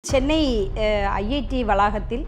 Chennai IIT வளாகத்தில்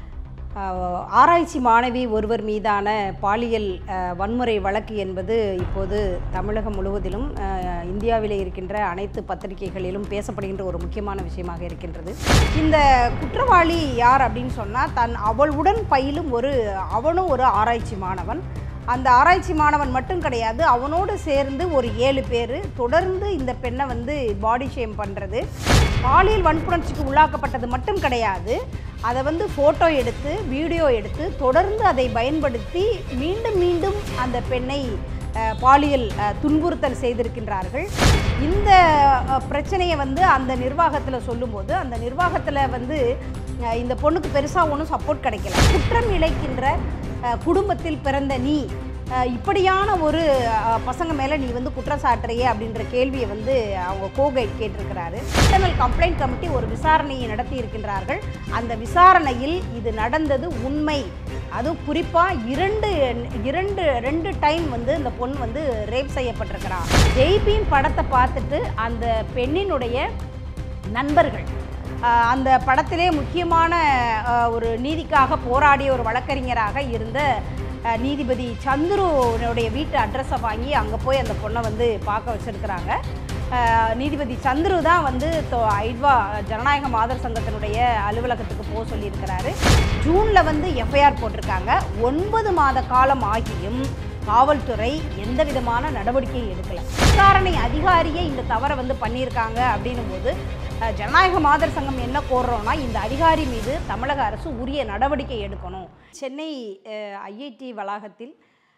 அஹ், ஆராய்ச்சி மாணவி ஒருவர் மீதான பாலியல் அஹ், வன்முறை வழக்கு என்பது இப்போது தமிழகம் முழுவதிலும் அஹ், இந்தியாவிலே இருக்கின்ற அனைத்து பத்திரிகைகளிலும் பேசப்படுகின்ற ஒரு முக்கியமான விஷயமாக இருக்கின்றது இந்த குற்றவாளி யார் அப்படின்னு சொன்னால் தன் அவளுடன் பயிலும் ஒரு அவனும் ஒரு ஆராய்ச்சி மாணவன் அந்த ஆராய்ச்சி மாணவன் மட்டும் கிடையாது அவனோடு சேர்ந்து ஒரு ஏழு பேர் தொடர்ந்து இந்த பெண்ணை வந்து பாடி ஷேம் பண்ணுறது பாலியல் வன்புணர்ச்சிக்கு உள்ளாக்கப்பட்டது மட்டும் கிடையாது அதை வந்து ஃபோட்டோ எடுத்து வீடியோ எடுத்து தொடர்ந்து அதை பயன்படுத்தி மீண்டும் மீண்டும் அந்த பெண்ணை அஹ், பாலியல் அஹ், துன்புறுத்தல் செய்திருக்கின்றார்கள் இந்த அஹ், பிரச்சனையை வந்து அந்த நிர்வாகத்தில் சொல்லும்போது அந்த நிர்வாகத்தில் வந்து அஹ், இந்த பொண்ணுக்கு பெருசாக ஒன்றும் சப்போர்ட் கிடைக்கல குற்றம் இழைக்கின்ற அஹ், குடும்பத்தில் பிறந்த நீ அஹ், இப்படியான ஒரு அஹ், பசங்க மேலே நீ வந்து குற்றம் சாட்டுறியே அப்படின்ற கேள்வியை வந்து அவங்க கோகைட் கேட்டிருக்கிறாரு இன்டர்னல் கம்ப்ளைண்ட் கமிட்டி ஒரு விசாரணையை நடத்தி இருக்கின்றார்கள் அந்த விசாரணையில் இது நடந்தது உண்மை அதுவும் குறிப்பாக இரண்டு இரண்டு ரெண்டு டைம் வந்து இந்த பொண்ணு வந்து ரேப் செய்யப்பட்டிருக்கிறான் ஜெய்பீம் படத்தை பார்த்துட்டு அந்த பெண்ணினுடைய நண்பர்கள் ஆஹ் அந்த படத்திலே முக்கியமான ஆஹ் ஒரு நீதிக்காக போராடிய ஒரு வழக்கறிஞராக இருந்த ஆஹ் நீதிபதி சந்துருனுடைய வீட்டு அட்ரஸை வாங்கி அங்கே போய் அந்த பொண்ணை வந்து பார்க்க வச்சுருக்கிறாங்க நீதிபதி சந்துரு தான் வந்து தொ- ஐட்வா ஜனநாயக மாதர் சங்கத்தினுடைய அலுவலகத்துக்கு போக சொல்லியிருக்கிறாரு ஜூனில் வந்து எஃப்ஐஆர் போட்டிருக்காங்க ஒன்பது மாத காலம் ஆகியும் காவல்துறை எந்த விதமான நடவடிக்கையும் எடுக்கல விசாரணை அதிகாரியே இந்த தவறை வந்து பண்ணியிருக்காங்க அப்படின்னும் போது அஹ், ஜனநாயக மாதர் சங்கம் என்ன கோர்றோம்னா இந்த அதிகாரி மீது தமிழக அரசு உரிய நடவடிக்கை எடுக்கணும் சென்னை ஐஐடி வளாகத்தில்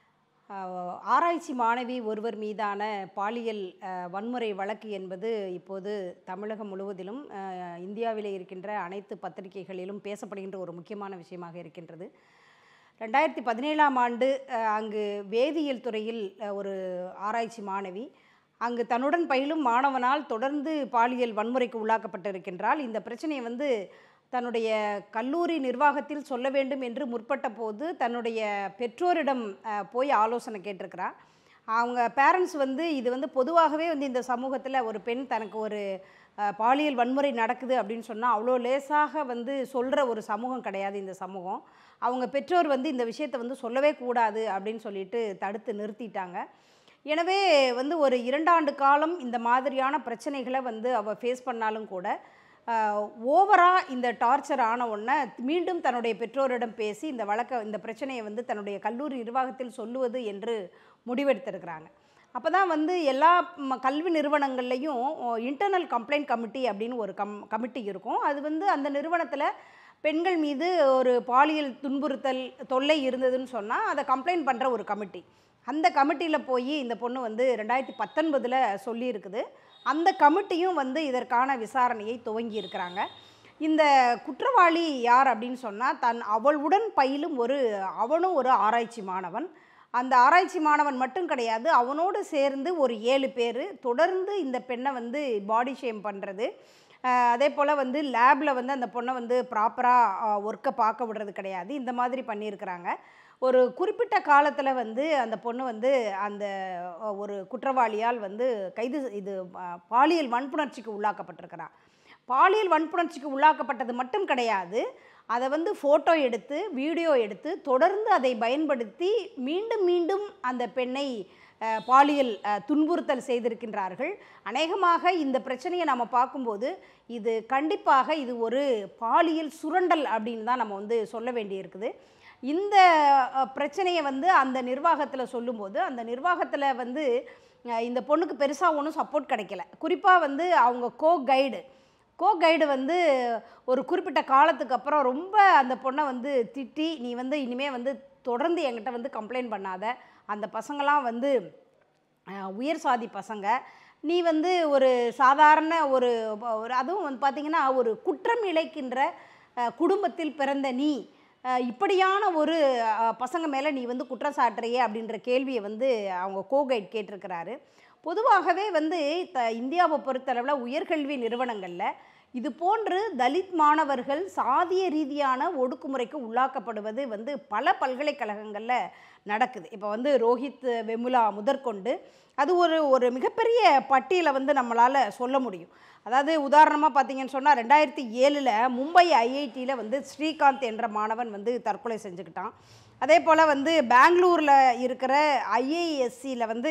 அஹ், ஆராய்ச்சி மாணவி ஒருவர் மீதான பாலியல் அஹ், வன்முறை வழக்கு என்பது இப்போது தமிழகம் முழுவதிலும் அஹ், இந்தியாவிலே இருக்கின்ற அனைத்து பத்திரிகைகளிலும் பேசப்படுகின்ற ஒரு முக்கியமான விஷயமாக இருக்கின்றது ரெண்டாயிரத்தி பதினேழாம் ஆண்டு அஹ், அங்கு வேதியியல் துறையில் அஹ், ஒரு ஆராய்ச்சி மாணவி அங்கு தன்னுடன் பயிலும் மாணவனால் தொடர்ந்து பாலியல் வன்முறைக்கு உள்ளாக்கப்பட்டிருக்கின்றால் இந்த பிரச்சனையை வந்து தன்னுடைய கல்லூரி நிர்வாகத்தில் சொல்ல வேண்டும் என்று முற்பட்ட போது தன்னுடைய பெற்றோரிடம் அஹ், போய் ஆலோசனை கேட்டிருக்கிறா அவங்க பேரண்ட்ஸ் வந்து இது வந்து பொதுவாகவே வந்து இந்த சமூகத்தில் ஒரு பெண் தனக்கு ஒரு அஹ், பாலியல் வன்முறை நடக்குது அப்படின்னு சொன்னால் அவ்வளோ லேசாக வந்து சொல்கிற ஒரு சமூகம் கிடையாது இந்த சமூகம் அவங்க பெற்றோர் வந்து இந்த விஷயத்தை வந்து சொல்லவே கூடாது அப்படின்னு சொல்லிட்டு தடுத்து நிறுத்திட்டாங்க எனவே வந்து ஒரு இரண்டாண்டு காலம் இந்த மாதிரியான பிரச்சனைகளை வந்து அவள் ஃபேஸ் பண்ணாலும் கூட ஓவராக இந்த டார்ச்சர் ஆன உடனே மீண்டும் தன்னுடைய பெற்றோரிடம் பேசி இந்த வழக்க இந்த பிரச்சனையை வந்து தன்னுடைய கல்லூரி நிர்வாகத்தில் சொல்லுவது என்று முடிவெடுத்திருக்கிறாங்க அப்போ தான் வந்து எல்லா ம- கல்வி நிறுவனங்கள்லையும் இன்டர்னல் கம்ப்ளைண்ட் கமிட்டி அப்படின்னு ஒரு கம் கமிட்டி இருக்கும் அது வந்து அந்த நிறுவனத்தில் பெண்கள் மீது ஒரு பாலியல் துன்புறுத்தல் தொல்லை இருந்ததுன்னு சொன்னால் அதை கம்ப்ளைண்ட் பண்ணுற ஒரு கமிட்டி அந்த கமிட்டியில் போய் இந்த பொண்ணு வந்து ரெண்டாயிரத்தி பத்தொன்பதில் சொல்லியிருக்குது அந்த கமிட்டியும் வந்து இதற்கான விசாரணையை துவங்கி இருக்கிறாங்க இந்த குற்றவாளி யார் அப்படின்னு சொன்னால் தன் அவளுடன் பயிலும் ஒரு அவனும் ஒரு ஆராய்ச்சி மாணவன் அந்த ஆராய்ச்சி மாணவன் மட்டும் கிடையாது அவனோடு சேர்ந்து ஒரு ஏழு பேர் தொடர்ந்து இந்த பெண்ணை வந்து பாடி ஷேம் பண்ணுறது அதே போல் வந்து லேபில் வந்து அந்த பொண்ணை வந்து ப்ராப்பராக ஒர்க்கை பார்க்க விடுறது கிடையாது இந்த மாதிரி பண்ணியிருக்கிறாங்க ஒரு குறிப்பிட்ட காலத்தில் வந்து அந்த பொண்ணு வந்து அந்த அஹ், ஒரு குற்றவாளியால் வந்து கைது இது அஹ், பாலியல் வன்புணர்ச்சிக்கு உள்ளாக்கப்பட்டிருக்கிறான் பாலியல் வன்புணர்ச்சிக்கு உள்ளாக்கப்பட்டது மட்டும் கிடையாது அதை வந்து ஃபோட்டோ எடுத்து வீடியோ எடுத்து தொடர்ந்து அதை பயன்படுத்தி மீண்டும் மீண்டும் அந்த பெண்ணை அஹ், பாலியல் அஹ், துன்புறுத்தல் செய்திருக்கின்றார்கள் அநேகமாக இந்த பிரச்சனையை நம்ம பார்க்கும்போது இது கண்டிப்பாக இது ஒரு பாலியல் சுரண்டல் அப்படின்னு தான் நம்ம வந்து சொல்ல வேண்டியிருக்குது இந்த அஹ், பிரச்சனையை வந்து அந்த நிர்வாகத்தில் சொல்லும்போது அந்த நிர்வாகத்தில் வந்து அஹ், இந்த பொண்ணுக்கு பெருசாக ஒன்றும் சப்போர்ட் கிடைக்கல குறிப்பாக வந்து அவங்க கோ கைடு கோ கைடு வந்து ஒரு குறிப்பிட்ட காலத்துக்கு அப்புறம் ரொம்ப அந்த பொண்ணை வந்து திட்டி நீ வந்து இனிமேல் வந்து தொடர்ந்து என்கிட்ட வந்து கம்ப்ளைண்ட் பண்ணாத அந்த பசங்களாம் வந்து அஹ், உயர் சாதி பசங்க நீ வந்து ஒரு சாதாரண ஒரு ஒரு அதுவும் வந்து பார்த்திங்கன்னா ஒரு குற்றம் இழைக்கின்ற அஹ், குடும்பத்தில் பிறந்த நீ அஹ், இப்படியான ஒரு அஹ், பசங்க மேலே நீ வந்து குற்றம் சாட்டுறியே அப்படின்ற கேள்வியை வந்து அவங்க கோகைட் கேட்டிருக்கிறாரு பொதுவாகவே வந்து த இந்தியாவை பொறுத்தளவில் உயர்கல்வி நிறுவனங்களில் இது போன்று தலித் மாணவர்கள் சாதிய ரீதியான ஒடுக்குமுறைக்கு உள்ளாக்கப்படுவது வந்து பல பல்கலைக்கழகங்களில் நடக்குது இப்போ வந்து ரோஹித் வெமுலா முதற்கொண்டு அது ஒரு ஒரு மிகப்பெரிய பட்டியலை வந்து நம்மளால் சொல்ல முடியும் அதாவது உதாரணமாக பார்த்தீங்கன்னு சொன்னால் ரெண்டாயிரத்தி ஏழில் மும்பை ஐஐடியில் வந்து ஸ்ரீகாந்த் என்ற மாணவன் வந்து தற்கொலை செஞ்சுக்கிட்டான் அதே போல் வந்து பெங்களூரில் இருக்கிற ஐஏஎஸ்சியில் வந்து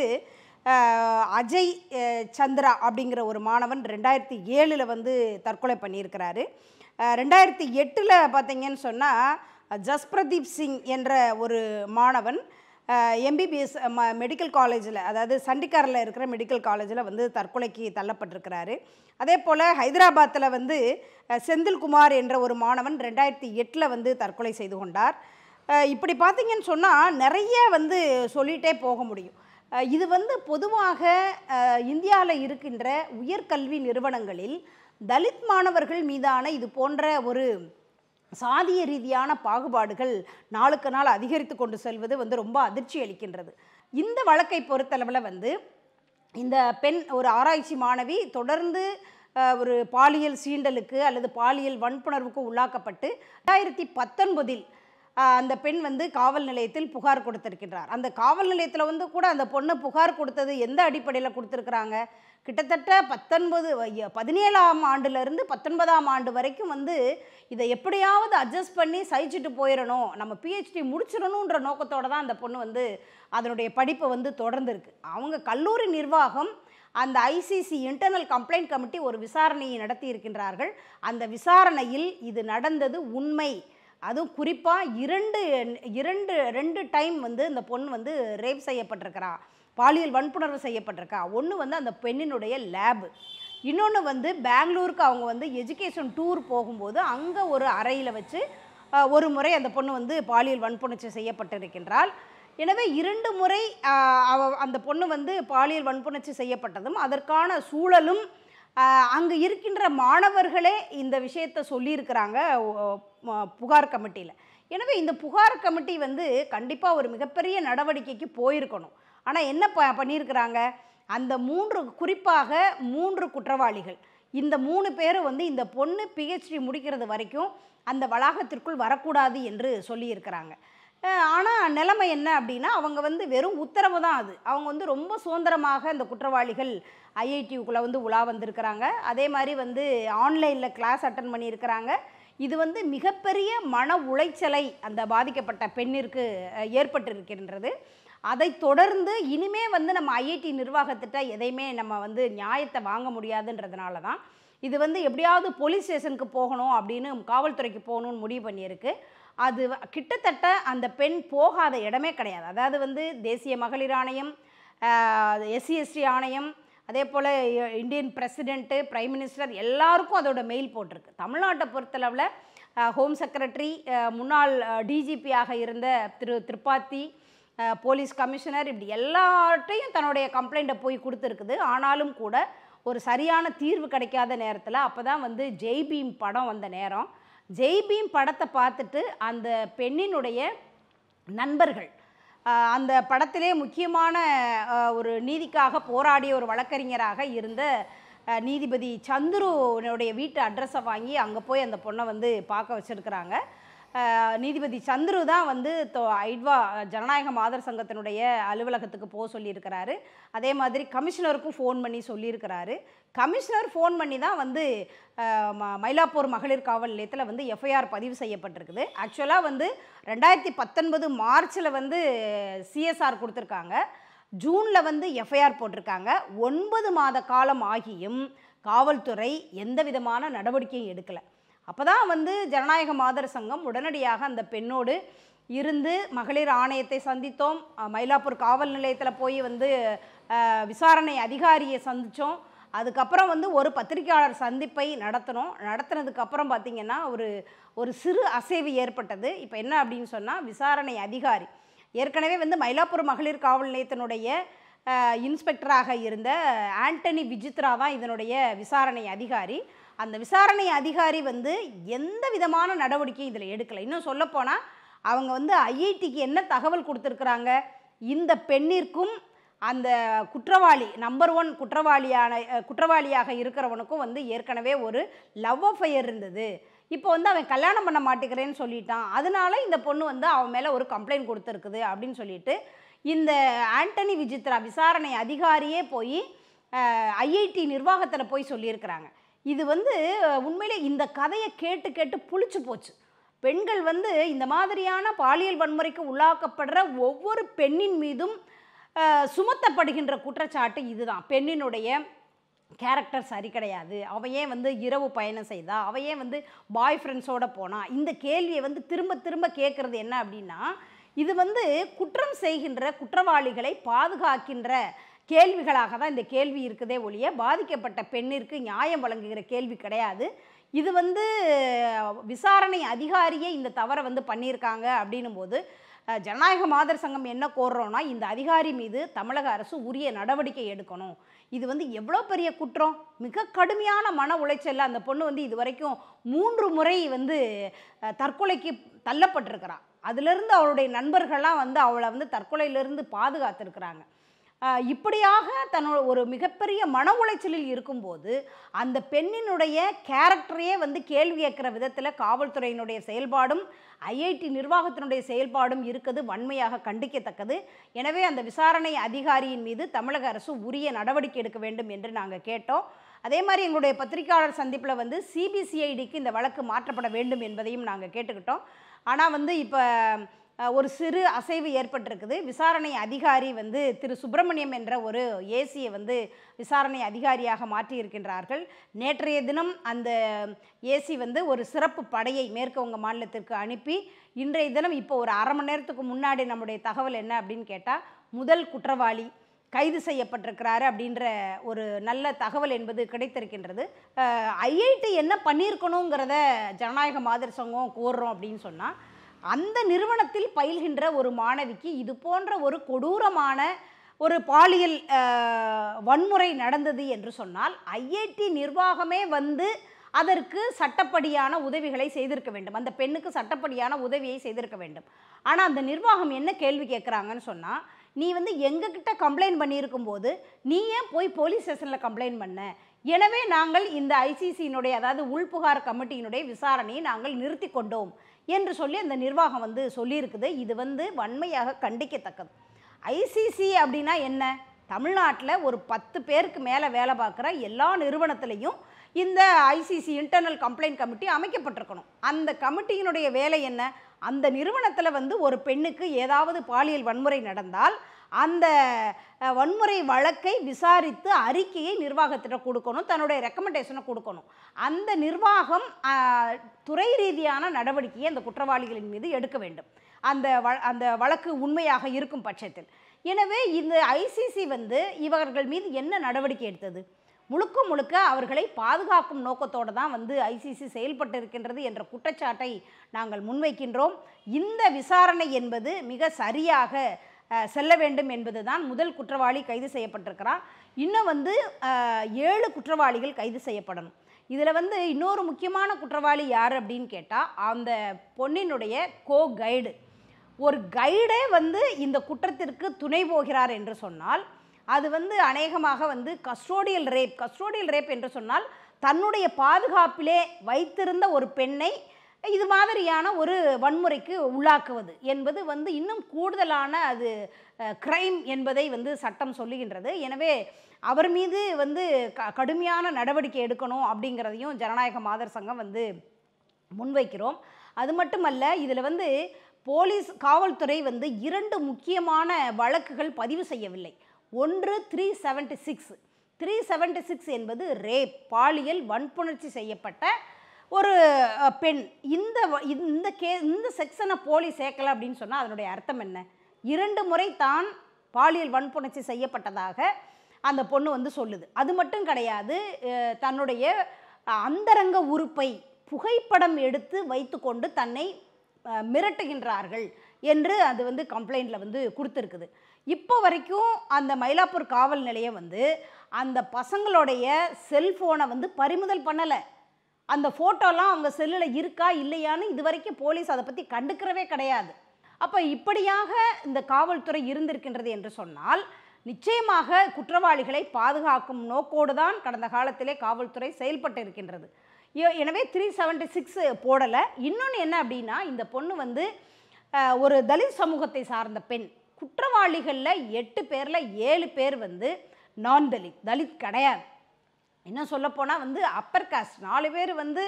அஹ், அஜய் அஹ், சந்திரா அப்படிங்கிற ஒரு மாணவன் ரெண்டாயிரத்தி ஏழில் வந்து தற்கொலை பண்ணியிருக்கிறாரு அஹ், ரெண்டாயிரத்தி எட்டில் பார்த்தீங்கன்னு சொன்னால் ஜஸ்பிரதீப் சிங் என்ற ஒரு மாணவன் எம்பிபிஎஸ் மெடிக்கல் காலேஜில் அதாவது சண்டிகாரில் இருக்கிற மெடிக்கல் காலேஜில் வந்து தற்கொலைக்கு தள்ளப்பட்டிருக்கிறாரு அதே போல் ஹைதராபாத்தில் வந்து அஹ், செந்தில்குமார் என்ற ஒரு மாணவன் ரெண்டாயிரத்தி எட்டில் வந்து தற்கொலை செய்து கொண்டார் அஹ், இப்படி பார்த்தீங்கன்னு சொன்னால் நிறைய வந்து சொல்லிகிட்டே போக முடியும் அஹ், இது வந்து பொதுவாக இந்தியாவில் இருக்கின்ற உயர்கல்வி நிறுவனங்களில் தலித் மாணவர்கள் மீதான இது போன்ற ஒரு சாதிய ரீதியான பாகுபாடுகள் நாளுக்கு நாள் அதிகரித்து கொண்டு செல்வது வந்து ரொம்ப அதிர்ச்சி அளிக்கின்றது இந்த வழக்கை பொறுத்தளவில் வந்து இந்த பெண் ஒரு ஆராய்ச்சி மாணவி தொடர்ந்து அஹ், ஒரு பாலியல் சீண்டலுக்கு அல்லது பாலியல் வன்புணர்வுக்கு உள்ளாக்கப்பட்டு ரெண்டாயிரத்தி பத்தொன்பதில் அந்த பெண் வந்து காவல் நிலையத்தில் புகார் கொடுத்திருக்கின்றார் அந்த காவல் நிலையத்தில் வந்து கூட அந்த பொண்ணு புகார் கொடுத்தது எந்த அடிப்படையில் கொடுத்துருக்குறாங்க கிட்டத்தட்ட பத்தொன்பது ஐய- பதினேழாம் ஆண்டுலேருந்து பத்தொன்பதாம் ஆண்டு வரைக்கும் வந்து இதை எப்படியாவது அட்ஜஸ்ட் பண்ணி சகிச்சுட்டு போயிடணும் நம்ம பிஹெச்டி முடிச்சிடணுன்ற நோக்கத்தோடு தான் அந்த பொண்ணு வந்து அதனுடைய படிப்பை வந்து தொடர்ந்து இருக்கு அவங்க கல்லூரி நிர்வாகம் அந்த ஐசிசி இன்டர்னல் கம்ப்ளைண்ட் கமிட்டி ஒரு விசாரணையை நடத்தி இருக்கின்றார்கள் அந்த விசாரணையில் இது நடந்தது உண்மை அதுவும் குறிப்பாக இரண்டு இரண்டு ரெண்டு டைம் வந்து இந்த பொண்ணு வந்து ரேப் செய்யப்பட்டிருக்கிறா பாலியல் வன்புணர்வு செய்யப்பட்டிருக்கா ஒன்று வந்து அந்த பெண்ணினுடைய லேபு இன்னொன்று வந்து பெங்களூருக்கு அவங்க வந்து எஜுகேஷன் டூர் போகும்போது அங்கே ஒரு அறையில் வச்சு அஹ், ஒரு முறை அந்த பொண்ணு வந்து பாலியல் வன்புணர்ச்சி செய்யப்பட்டிருக்கின்றாள் எனவே இரண்டு முறை அஹ், அவ அந்த பொண்ணு வந்து பாலியல் வன்புணர்ச்சி செய்யப்பட்டதும் அதற்கான சூழலும் ஆஹ் அங்கு இருக்கின்ற மாணவர்களே இந்த விஷயத்தை சொல்லியிருக்கிறாங்க ஓ- ம- புகார் கமிட்டியில் எனவே இந்த புகார் கமிட்டி வந்து கண்டிப்பாக ஒரு மிகப்பெரிய நடவடிக்கைக்கு போயிருக்கணும் ஆனால் என்ன ப பண்ணியிருக்கிறாங்க அந்த மூன்று குறிப்பாக மூன்று குற்றவாளிகள் இந்த மூணு பேரும் வந்து இந்த பொண்ணு பிஹெச்டி முடிக்கிறது வரைக்கும் அந்த வளாகத்திற்குள் வரக்கூடாது என்று சொல்லியிருக்கிறாங்க ஆனால் நிலைமை என்ன அப்படின்னா அவங்க வந்து வெறும் உத்தரவு தான் அது அவங்க வந்து ரொம்ப சுதந்திரமாக இந்த குற்றவாளிகள் ஐஐடிக்குள்ளே வந்து உலா வந்திருக்கிறாங்க அதே மாதிரி வந்து ஆன்லைனில் கிளாஸ் அட்டன் பண்ணியிருக்கிறாங்க இது வந்து மிகப்பெரிய மன உளைச்சலை அந்த பாதிக்கப்பட்ட பெண்ணிற்கு அஹ், ஏற்பட்டிருக்கின்றது அதை தொடர்ந்து இனிமே வந்து நம்ம ஐஐடி நிர்வாகத்திட்ட எதையுமே நம்ம வந்து நியாயத்தை வாங்க முடியாதுன்றதுனால தான் இது வந்து எப்படியாவது போலீஸ் ஸ்டேஷனுக்கு போகணும் அப்படின்னு காவல்துறைக்கு போகணும்னு முடிவு பண்ணியிருக்கு அது வ- கிட்டத்தட்ட அந்த பெண் போகாத இடமே கிடையாது அதாவது வந்து தேசிய மகளிர் ஆணையம் எஸ்சி எஸ்டி ஆணையம் அதே போல் இந்தியன் பிரசிடெண்ட்டு பிரைம் மினிஸ்டர் எல்லாருக்கும் அதோட மெயில் போட்டிருக்கு தமிழ்நாட்டை பொறுத்தளவில் ஹோம் செக்ரட்டரி முன்னாள் டிஜிபியாக இருந்த திரு திரிபாத்தி அஹ், போலீஸ் கமிஷனர் இப்படி எல்லார்ட்டையும் தன்னுடைய கம்ப்ளைண்ட்டை போய் கொடுத்துருக்குது ஆனாலும் கூட ஒரு சரியான தீர்வு கிடைக்காத நேரத்தில் அப்போ தான் வந்து ஜெய் பீம் படம் வந்த நேரம் ஜெய் பீம் படத்தை பார்த்துட்டு அந்த பெண்ணினுடைய நண்பர்கள் ஆஹ் அந்த படத்திலே முக்கியமான ஆஹ் ஒரு நீதிக்காக போராடிய ஒரு வழக்கறிஞராக இருந்த ஆஹ் நீதிபதி சந்துருனுடைய வீட்டு அட்ரஸை வாங்கி அங்கே போய் அந்த பொண்ணை வந்து பார்க்க வச்சுருக்கிறாங்க நீதிபதி சந்துரு தான் வந்து தொ- ஐட்வா ஜனநாயக மாதர் சங்கத்தினுடைய அலுவலகத்துக்கு போக சொல்லியிருக்கிறாரு அதே மாதிரி கமிஷனருக்கும் ஃபோன் பண்ணி சொல்லியிருக்கிறாரு கமிஷனர் ஃபோன் பண்ணி தான் வந்து ஆஹ் ம- மயிலாப்பூர் மகளிர் காவல் நிலையத்தில் வந்து எஃப்ஐஆர் பதிவு செய்யப்பட்டிருக்குது ஆக்சுவலாக வந்து ரெண்டாயிரத்தி பத்தொன்பது மார்ச்சில் வந்து சிஎஸ்ஆர் கொடுத்துருக்காங்க ஜூனில் வந்து எஃப்ஐஆர் போட்டிருக்காங்க ஒன்பது மாத காலம் ஆகியும் காவல்துறை எந்த விதமான நடவடிக்கையும் எடுக்கலை அப்போ தான் வந்து ஜனநாயக மாதர் சங்கம் உடனடியாக அந்த பெண்ணோடு இருந்து மகளிர் ஆணையத்தை சந்தித்தோம் அஹ் மயிலாப்பூர் காவல் நிலையத்தில் போய் வந்து அஹ், விசாரணை அதிகாரியை சந்தித்தோம் அதுக்கப்புறம் வந்து ஒரு பத்திரிக்கையாளர் சந்திப்பை நடத்தினோம் நடத்தினதுக்கப்புறம் பார்த்திங்கன்னா ஒரு ஒரு சிறு அசைவு ஏற்பட்டது இப்போ என்ன அப்படின்னு சொன்னால் விசாரணை அதிகாரி ஏற்கனவே வந்து மயிலாப்பூர் மகளிர் காவல் நிலையத்தினுடைய அஹ், இன்ஸ்பெக்டராக இருந்த ஆண்டனி விஜித்ரா தான் இதனுடைய விசாரணை அதிகாரி அந்த விசாரணை அதிகாரி வந்து எந்த விதமான நடவடிக்கையும் இதில் எடுக்கலை இன்னும் சொல்லப்போனால் அவங்க வந்து ஐஐடிக்கு என்ன தகவல் கொடுத்துருக்குறாங்க இந்த பெண்ணிற்கும் அந்த குற்றவாளி நம்பர் ஒன் குற்றவாளியான அஹ், குற்றவாளியாக இருக்கிறவனுக்கும் வந்து ஏற்கனவே ஒரு லவ் அஃபையர் இருந்தது இப்போ வந்து அவன் கல்யாணம் பண்ண மாட்டேங்கிறேன்னு சொல்லிட்டான் அதனால இந்த பொண்ணு வந்து அவன் மேலே ஒரு கம்ப்ளைண்ட் கொடுத்துருக்குது அப்படின்னு சொல்லிட்டு இந்த ஆண்டனி விசித்ரா விசாரணை அதிகாரியே போய் ஐஐடி நிர்வாகத்தில் போய் சொல்லியிருக்கிறாங்க இது வந்து அஹ், உண்மையிலே இந்த கதையை கேட்டு கேட்டு புளிச்சு போச்சு பெண்கள் வந்து இந்த மாதிரியான பாலியல் வன்முறைக்கு உள்ளாக்கப்படுற ஒவ்வொரு பெண்ணின் மீதும் அஹ், சுமத்தப்படுகின்ற குற்றச்சாட்டு இதுதான் பெண்ணினுடைய கேரக்டர் சரி கிடையாது அவ ஏன் வந்து இரவு பயணம் செய்தா அவ ஏன் வந்து பாய் ஃப்ரெண்ட்ஸோட போனா இந்த கேள்வியை வந்து திரும்ப திரும்ப கேட்குறது என்ன அப்படின்னா இது வந்து குற்றம் செய்கின்ற குற்றவாளிகளை பாதுகாக்கின்ற கேள்விகளாக தான் இந்த கேள்வி இருக்குதே ஒழிய பாதிக்கப்பட்ட பெண்ணிற்கு நியாயம் வழங்குகிற கேள்வி கிடையாது இது வந்து அஹ், விசாரணை அதிகாரியே இந்த தவறை வந்து பண்ணியிருக்காங்க அப்படின்னும் போது அஹ், ஜனநாயக மாதர் சங்கம் என்ன கோர்றோம்னா இந்த அதிகாரி மீது தமிழக அரசு உரிய நடவடிக்கை எடுக்கணும் இது வந்து எவ்வளோ பெரிய குற்றம் மிக கடுமையான மன உளைச்சல்ல அந்த பொண்ணு வந்து இது வரைக்கும் மூன்று முறை வந்து அஹ், தற்கொலைக்கு தள்ளப்பட்டிருக்கிறா அதிலிருந்து அவளுடைய நண்பர்கள்லாம் வந்து அவளை வந்து தற்கொலையிலிருந்து பாதுகாத்திருக்கிறாங்க ஆஹ் இப்படியாக தன்னோட ஒரு மிகப்பெரிய மன உளைச்சலில் இருக்கும்போது அந்த பெண்ணினுடைய கேரக்டரையே வந்து கேள்வி கேட்குற விதத்தில் காவல்துறையினுடைய செயல்பாடும் ஐஐடி நிர்வாகத்தினுடைய செயல்பாடும் இருக்குது வன்மையாக கண்டிக்கத்தக்கது எனவே அந்த விசாரணை அதிகாரியின் மீது தமிழக அரசு உரிய நடவடிக்கை எடுக்க வேண்டும் என்று நாங்கள் கேட்டோம் அதே மாதிரி எங்களுடைய பத்திரிகையாளர் சந்திப்பில் வந்து சிபிசிஐடிக்கு இந்த வழக்கு மாற்றப்பட வேண்டும் என்பதையும் நாங்கள் கேட்டுக்கிட்டோம் ஆனால் வந்து இப்போ அஹ், ஒரு சிறு அசைவு ஏற்பட்டிருக்குது விசாரணை அதிகாரி வந்து திரு சுப்பிரமணியம் என்ற ஒரு ஏசியை வந்து விசாரணை அதிகாரியாக மாற்றியிருக்கின்றார்கள் நேற்றைய தினம் அந்த ஏசி வந்து ஒரு சிறப்பு படையை மேற்கு வங்க மாநிலத்திற்கு அனுப்பி இன்றைய தினம் இப்போ ஒரு அரை மணி நேரத்துக்கு முன்னாடி நம்முடைய தகவல் என்ன அப்படின்னு கேட்டால் முதல் குற்றவாளி கைது செய்யப்பட்டிருக்கிறாரு அப்படின்ற ஒரு நல்ல தகவல் என்பது கிடைத்திருக்கின்றது ஐஐடி என்ன பண்ணியிருக்கணுங்கிறத ஜனநாயக மாதிரி சங்கம் கோர்றோம் அப்படின்னு சொன்னால் அந்த நிறுவனத்தில் பயில்கின்ற ஒரு மாணவிக்கு இது போன்ற ஒரு கொடூரமான ஒரு பாலியல் அஹ், வன்முறை நடந்தது என்று சொன்னால் ஐஐடி நிர்வாகமே வந்து அதற்கு சட்டப்படியான உதவிகளை செய்திருக்க வேண்டும் அந்த பெண்ணுக்கு சட்டப்படியான உதவியை செய்திருக்க வேண்டும் ஆனால் அந்த நிர்வாகம் என்ன கேள்வி கேட்குறாங்கன்னு சொன்னால் நீ வந்து எங்ககிட்ட கம்ப்ளைண்ட் பண்ணியிருக்கும் போது நீ ஏன் போய் போலீஸ் ஸ்டேஷனில் கம்ப்ளைண்ட் பண்ண எனவே நாங்கள் இந்த ஐசிசியினுடைய அதாவது உள்புகார் கமிட்டியினுடைய விசாரணையை நாங்கள் நிறுத்தி கொண்டோம் என்று சொல்லி அந்த நிர்வாகம் வந்து சொல்லியிருக்குது இது வந்து வன்மையாக கண்டிக்கத்தக்கது ஐசிசி அப்படின்னா என்ன தமிழ்நாட்டில் ஒரு பத்து பேருக்கு மேலே வேலை பார்க்குற எல்லா நிறுவனத்திலையும் இந்த ஐசிசி இன்டர்னல் கம்ப்ளைண்ட் கமிட்டி அமைக்கப்பட்டிருக்கணும் அந்த கமிட்டியினுடைய வேலை என்ன அந்த நிறுவனத்தில் வந்து ஒரு பெண்ணுக்கு ஏதாவது பாலியல் வன்முறை நடந்தால் அந்த அஹ், வன்முறை வழக்கை விசாரித்து அறிக்கையை நிர்வாகத்திட்ட கொடுக்கணும் தன்னுடைய ரெக்கமெண்டேஷனை கொடுக்கணும் அந்த நிர்வாகம் அஹ், துறை ரீதியான நடவடிக்கையை அந்த குற்றவாளிகளின் மீது எடுக்க வேண்டும் அந்த வ அந்த வழக்கு உண்மையாக இருக்கும் பட்சத்தில் எனவே இந்த ஐசிசி வந்து இவர்கள் மீது என்ன நடவடிக்கை எடுத்தது முழுக்க முழுக்க அவர்களை பாதுகாக்கும் நோக்கத்தோடு தான் வந்து ஐசிசி செயல்பட்டு இருக்கின்றது என்ற குற்றச்சாட்டை நாங்கள் முன்வைக்கின்றோம் இந்த விசாரணை என்பது மிக சரியாக அஹ், செல்ல வேண்டும் என்பது தான் முதல் குற்றவாளி கைது செய்யப்பட்டிருக்கிறார் இன்னும் வந்து அஹ், ஏழு குற்றவாளிகள் கைது செய்யப்படணும் இதில் வந்து இன்னொரு முக்கியமான குற்றவாளி யார் அப்படின்னு கேட்டால் அந்த பொண்ணினுடைய கோ கைடு ஒரு கைடே வந்து இந்த குற்றத்திற்கு துணை போகிறார் என்று சொன்னால் அது வந்து அநேகமாக வந்து கஸ்டோடியல் ரேப் கஸ்டோடியல் ரேப் என்று சொன்னால் தன்னுடைய பாதுகாப்பிலே வைத்திருந்த ஒரு பெண்ணை இது மாதிரியான ஒரு வன்முறைக்கு உள்ளாக்குவது என்பது வந்து இன்னும் கூடுதலான அது கிரைம் என்பதை வந்து சட்டம் சொல்லுகின்றது எனவே அவர் மீது வந்து க கடுமையான நடவடிக்கை எடுக்கணும் அப்படிங்கிறதையும் ஜனநாயக மாதர் சங்கம் வந்து முன்வைக்கிறோம் அது மட்டுமல்ல இதில் வந்து போலீஸ் காவல்துறை வந்து இரண்டு முக்கியமான வழக்குகள் பதிவு செய்யவில்லை ஒன்று three seventy six three seventy six என்பது ரேப் பாலியல் வன்புணர்ச்சி செய்யப்பட்ட ஒரு அஹ், பெண் இந்த வ- இந்த கே இந்த செக்ஷனை போலீஸ் சேர்க்கல அப்படின்னு சொன்னால் அதனுடைய அர்த்தம் என்ன இரண்டு முறை தான் பாலியல் வன்புணர்ச்சி செய்யப்பட்டதாக அந்த பொண்ணு வந்து சொல்லுது அது மட்டும் கிடையாது அஹ், தன்னுடைய அஹ், அந்தரங்க உறுப்பை புகைப்படம் எடுத்து வைத்துக்கொண்டு தன்னை அஹ், மிரட்டுகின்றார்கள் என்று அது வந்து கம்ப்ளைண்ட்டில் வந்து கொடுத்துருக்குது இப்போ வரைக்கும் அந்த மயிலாப்பூர் காவல் நிலையம் வந்து அந்த பசங்களுடைய செல்ஃபோனை வந்து பறிமுதல் பண்ணலை அந்த ஃபோட்டோலாம் அவங்க செல்லில் இருக்கா இல்லையான்னு இது வரைக்கும் போலீஸ் அதை பற்றி கண்டுக்கிறவே கிடையாது அப்போ இப்படியாக இந்த காவல்துறை இருந்திருக்கின்றது என்று சொன்னால் நிச்சயமாக குற்றவாளிகளை பாதுகாக்கும் நோக்கோடு தான் கடந்த காலத்திலே காவல்துறை செயல்பட்டு இருக்கின்றது எ- எனவே த்ரீ செவன்ட்டி சிக்ஸ் போடலை இன்னொன்று என்ன அப்படின்னா இந்த பொண்ணு வந்து அஹ், ஒரு தலித் சமூகத்தை சார்ந்த பெண் குற்றவாளிகளில் எட்டு பேரில் ஏழு பேர் வந்து நான் தலித் தலித் கிடையாது இன்னும் சொல்லப்போனால் வந்து அப்பர் காஸ்ட் நாலு பேர் வந்து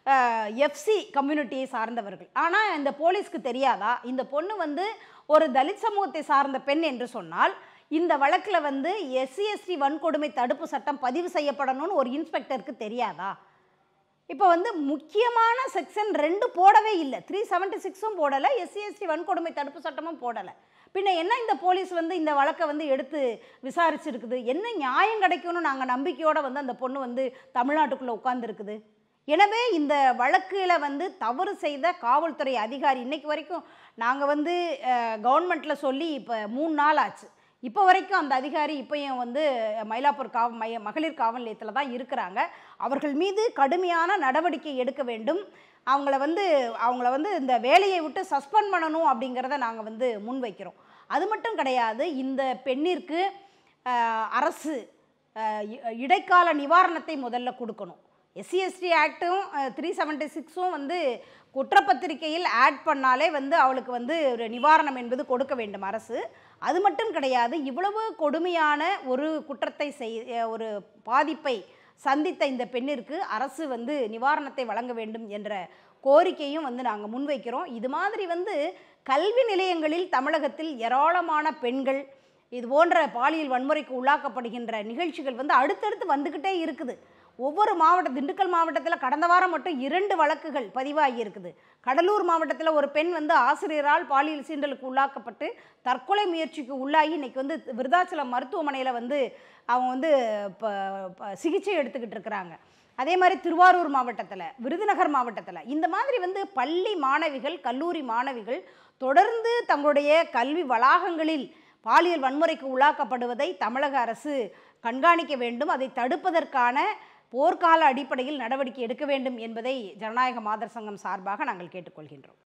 எஃப்சி கம்யூனிட்டியை சார்ந்தவர்கள் ஆனால் இந்த போலீஸ்க்கு தெரியாதா இந்த பொண்ணு வந்து ஒரு தலித் சமூகத்தை சார்ந்த பெண் என்று சொன்னால் இந்த வழக்கில் வந்து எஸ்சி எஸ்டி வன்கொடுமை தடுப்பு சட்டம் பதிவு செய்யப்படணும்னு ஒரு இன்ஸ்பெக்டருக்கு தெரியாதா இப்போ வந்து முக்கியமான செக்ஷன் ரெண்டு போடவே இல்லை த்ரீ செவன்ட்டி சிக்ஸும் போடலை எஸ்சி எஸ்டி வன்கொடுமை தடுப்பு சட்டமும் போடலை பின்ன என்ன இந்த போலீஸ் வந்து இந்த வழக்கை வந்து எடுத்து விசாரிச்சிருக்குது என்ன நியாயம் கிடைக்கும்னு நாங்கள் நம்பிக்கையோடு வந்து அந்த பொண்ணு வந்து தமிழ்நாட்டுக்குள்ளே உட்காந்துருக்குது எனவே இந்த வழக்கில் வந்து தவறு செய்த காவல்துறை அதிகாரி இன்னைக்கு வரைக்கும் நாங்கள் வந்து கவர்மெண்ட்டில் சொல்லி இப்போ மூணு நாள் ஆச்சு இப்போ வரைக்கும் அந்த அதிகாரி இப்போயும் வந்து மயிலாப்பூர் காவ மைய மகளிர் காவல் நிலையத்தில் தான் இருக்கிறாங்க அவர்கள் மீது கடுமையான நடவடிக்கை எடுக்க வேண்டும் அவங்கள வந்து அவங்கள வந்து இந்த வேலையை விட்டு சஸ்பெண்ட் பண்ணணும் அப்படிங்கிறத நாங்கள் வந்து முன்வைக்கிறோம் அது மட்டும் கிடையாது இந்த பெண்ணிற்கு அஹ், அரசு அஹ், இ- இடைக்கால நிவாரணத்தை முதல்ல கொடுக்கணும் எஸ்சி எஸ்டி ஆக்டும் த்ரீ செவன்ட்டி சிக்ஸும் வந்து குற்றப்பத்திரிகையில் ஆட் பண்ணாலே வந்து அவளுக்கு வந்து ஒரு நிவாரணம் என்பது கொடுக்க வேண்டும் அரசு அது மட்டும் கிடையாது இவ்வளவு கொடுமையான ஒரு குற்றத்தை செய் அஹ் ஒரு பாதிப்பை சந்தித்த இந்த பெண்ணிற்கு அரசு வந்து நிவாரணத்தை வழங்க வேண்டும் என்ற கோரிக்கையும் வந்து நாங்கள் முன்வைக்கிறோம் இது மாதிரி வந்து கல்வி நிலையங்களில் தமிழகத்தில் ஏராளமான பெண்கள் இது போன்ற பாலியல் வன்முறைக்கு உள்ளாக்கப்படுகின்ற நிகழ்ச்சிகள் வந்து அடுத்தடுத்து வந்துக்கிட்டே இருக்குது ஒவ்வொரு மாவட்ட திண்டுக்கல் மாவட்டத்தில் கடந்த வாரம் மட்டும் இரண்டு வழக்குகள் பதிவாகி இருக்குது கடலூர் மாவட்டத்தில் ஒரு பெண் வந்து ஆசிரியரால் பாலியல் சீண்டலுக்கு உள்ளாக்கப்பட்டு தற்கொலை முயற்சிக்கு உள்ளாகி இன்னைக்கு வந்து விருதாச்சலம் மருத்துவமனையில் வந்து அவங்க வந்து இப்போ சிகிச்சை எடுத்துக்கிட்டு இருக்கிறாங்க அதே மாதிரி திருவாரூர் மாவட்டத்தில் விருதுநகர் மாவட்டத்தில் இந்த மாதிரி வந்து பள்ளி மாணவிகள் கல்லூரி மாணவிகள் தொடர்ந்து தங்களுடைய கல்வி வளாகங்களில் பாலியல் வன்முறைக்கு உள்ளாக்கப்படுவதை தமிழக அரசு கண்காணிக்க வேண்டும் அதை தடுப்பதற்கான போர்க்கால அடிப்படையில் நடவடிக்கை எடுக்க வேண்டும் என்பதை ஜனநாயக மாதர் சங்கம் சார்பாக நாங்கள் கேட்டுக்கொள்கின்றோம்